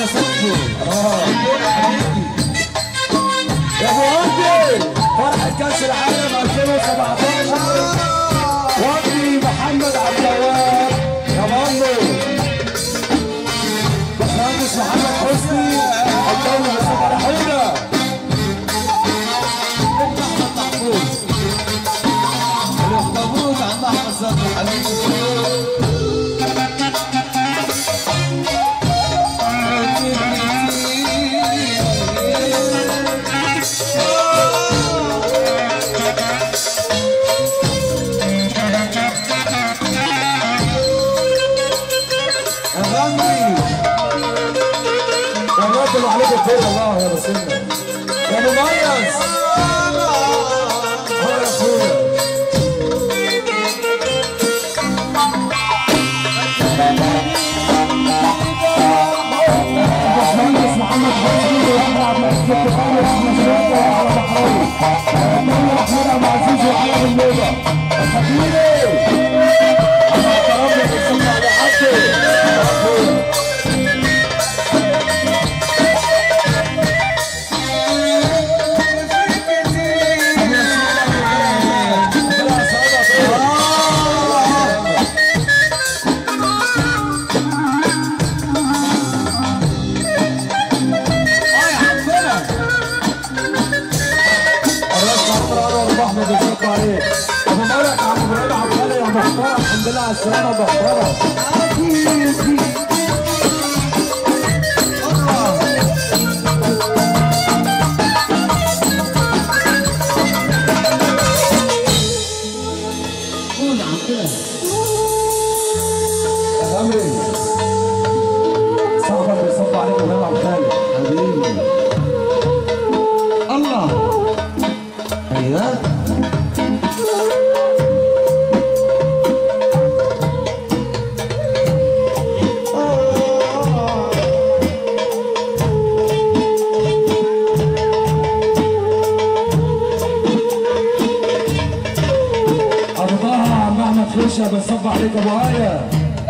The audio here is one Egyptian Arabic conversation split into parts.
يا صاحبي اه يا ابو وردي فرحة كأس العالم 2017 وردي محمد عبد الوهاب يا مامو باشمهندس محمد حسني الدولة فرحونا احمد محفوظ الاخطبوط عم احمد صدر حبيبي غني يا رب اللي عليك الخير الله يا بسمة يا مميز اه يا اخويا باشمهندس محمد حسني واحمد عبد العزيز التقاني واحمد شريف واحمد بحراوي اتمنى احمد عبد العزيز وعلي الليله حبيبي انا اعترف لك السمع على حقي يا اخويا اه يا عمنا الراس عمرو انور واحمد بيشكوا عليك ابو مرق عم ابراهيم عبد يا محترم الحمد لله على السلامه محترم قول يا عمنا يا غمري صاحبك بيصب عليك ابراهيم عبد الخالق حبيبي الله ايوه ابو طه عم احمد خشه بيصب عليك ابو ايه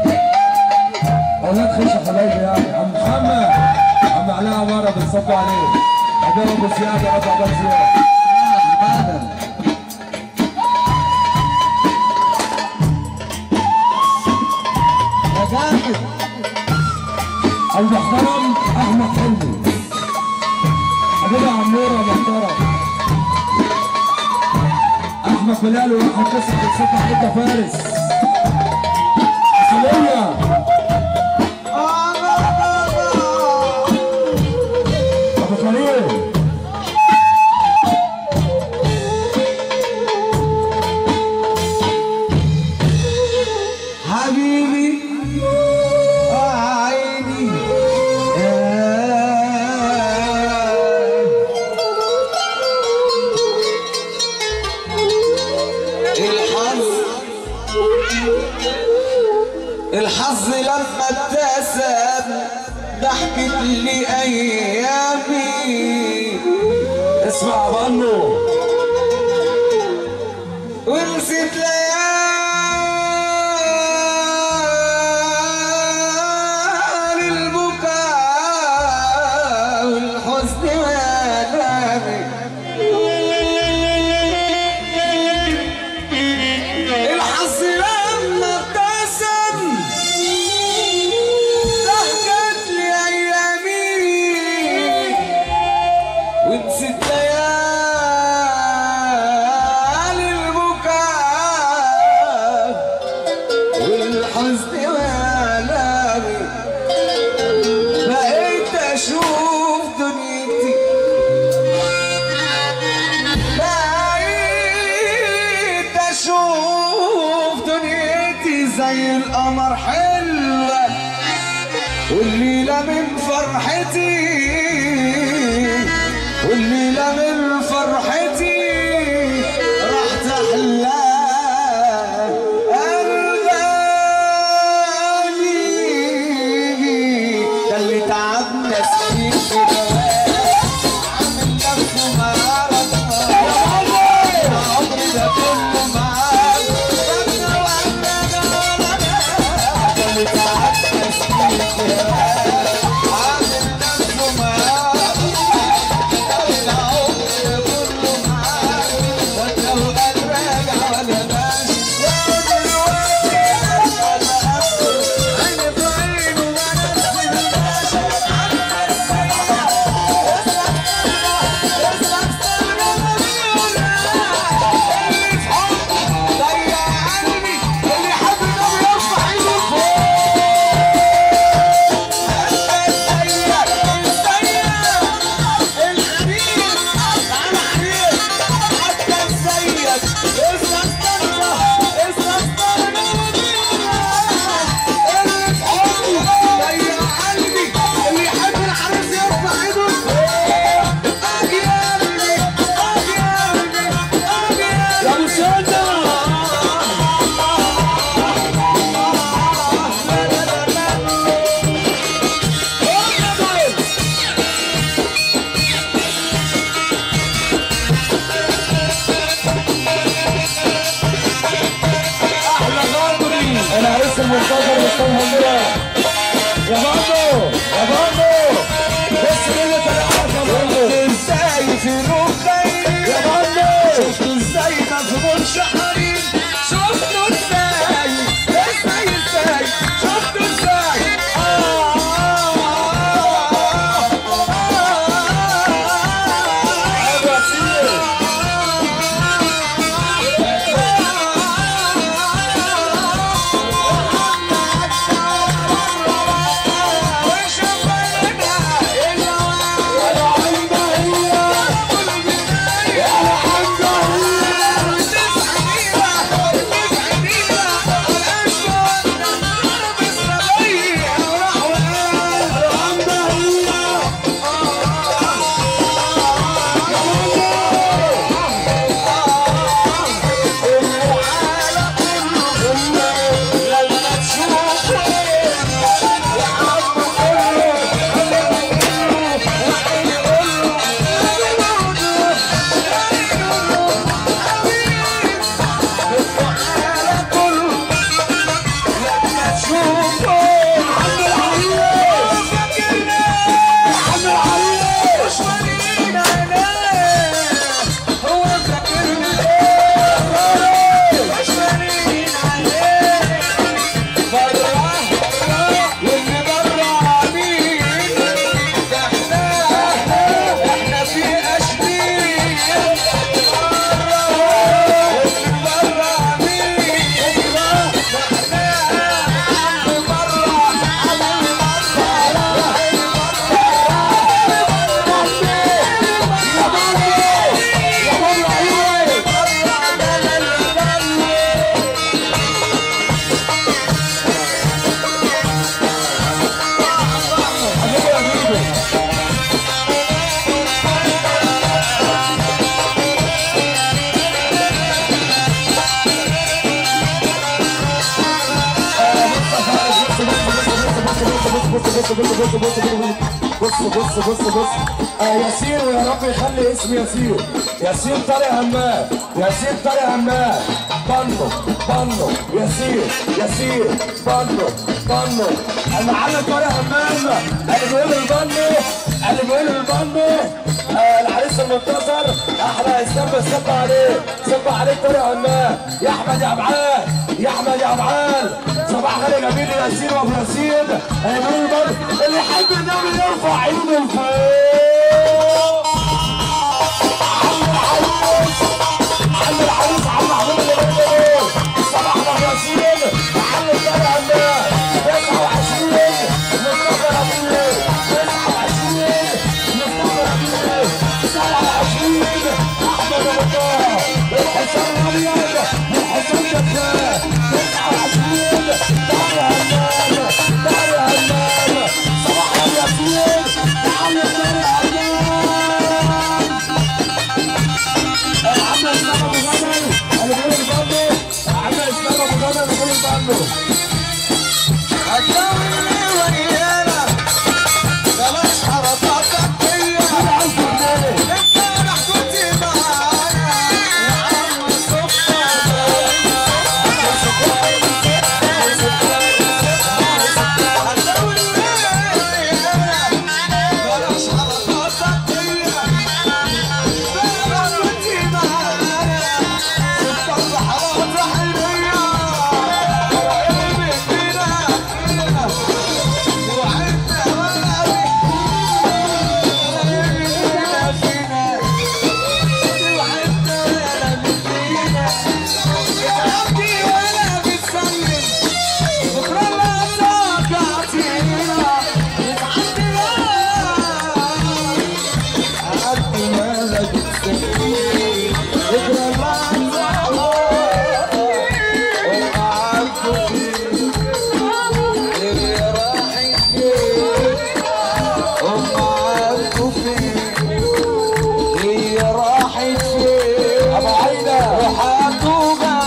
اولاد خشه حبايبي يعني عم محمد عم علاء عماره بيصب عليك حبايب ابو زياد يا رب عبد زياد عبادة يا جامد المحترم احمد حلمي حبيبي عمور يا محترم احمد بلال واحد تسعه بتصب عليك يا فارس سلية ابو خليل حبيبي وعيني الحظ الحظ لما ابتسم ضحكت لي ايامي اسمع بانو ونسيت ليالي البكاء والحزن والامي الحظ لما ابتسم ضحكت لي ايامي ونسيت ليالي البكاء والحزن والامي بقيت اشوف دنيتي بقيت اشوف دنيتي زي القمر حلوه والليله من فرحتي والليله من فرحتي راح تحلى قلبي ده اللي تعبنا سنين كده عامل نفسه معرض عمري ده كله معاك ربنا وعدنا ده اللي تعبنا سنين كده عامل الهندية يا باندو يا باندو بس مين اللي طلعك يا باندو ازاي في ركعي يا باندو شفت ازاي مفهوم شعري شفته ازاي ازاي ازاي شفته ازاي آه يا وسيم بص بص بص بص بص بص آه ياسين ويا رب يخلي اسم ياسين ياسين طارق همام ياسين طارق همام بانو بانو ياسين ياسين بانو بانو المعلم طارق همام اللي بيقول البانو اللي بيقول البانو آه العريس المنتظر احلى اسلام بيصب عليه صب عليه طارق همام يا احمد يا عبعال يا احمد يا عبعال صباح خير يا جميل ياسين وابو ياسين اللي بيقول البانو اللي يحب النبي يرفع ايده لفوق عم العريس عم العريس عم محمود اللي بيقول صباح ابو ياسين عم طارق همام 29 مصطفى ربيع 29 مصطفى ربيع 27 احمد ابو طه الحسام الابيض الحسام جبار 29 طارق همام طارق همام صباح ابو ياسين عم طارق همام عم اسلام ابو غنم اللي بيقول الباندو عم اسلام ابو غنم اللي بيقول الباندو بلاش حركاتك فيا انا عايز اغنيه امبارح كنت معانا يا عم بلاش حركاتك فيا امبارح كنت معانا ست الصحراء تحلية قلبي فينا فينا وعدنا ولا فينا فينا وعدنا ولا فينا بتعدي ولا بتسلم بكرة لا ساكتينا بتعدي عدي ولا بتسلم بكرة لا هي راحت فين ابو عايده وحطوها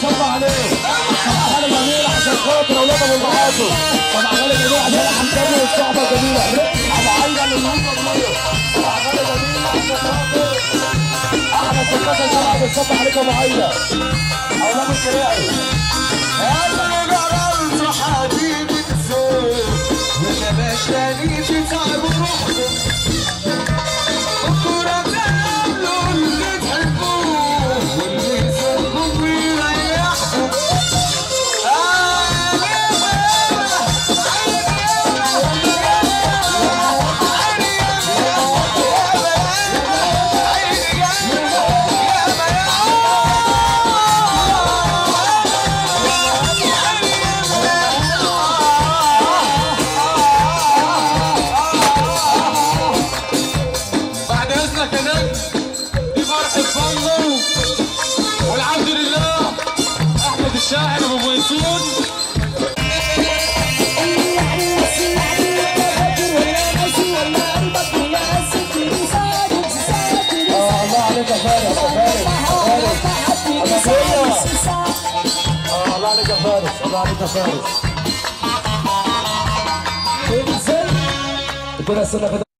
صب عليه صباح حاجه جميله عشان خاطر اولاد ابو المعاصر صباح حاجه جميله عشان العنكبي والصحبه الجميله ابو عايده اللي بيقول صباح حاجه جميله عشان خاطر احلى ستات الجامعه بتصب عليك ابو عايده اولاد الكراعي انا جربت حبيبي الزور وما بشتريش تعب روحكم بكرة تعملوا اللي تحبوه واللي يسركم ويريحكم بعد اذنك يا نجم دي فرحة فضل والحمد لله احمد الشاعر ابو ميسون اه الله عليك يا فارس يا فارس فارس اه الله عليك يا فارس الله عليك يا فارس كده السنه كده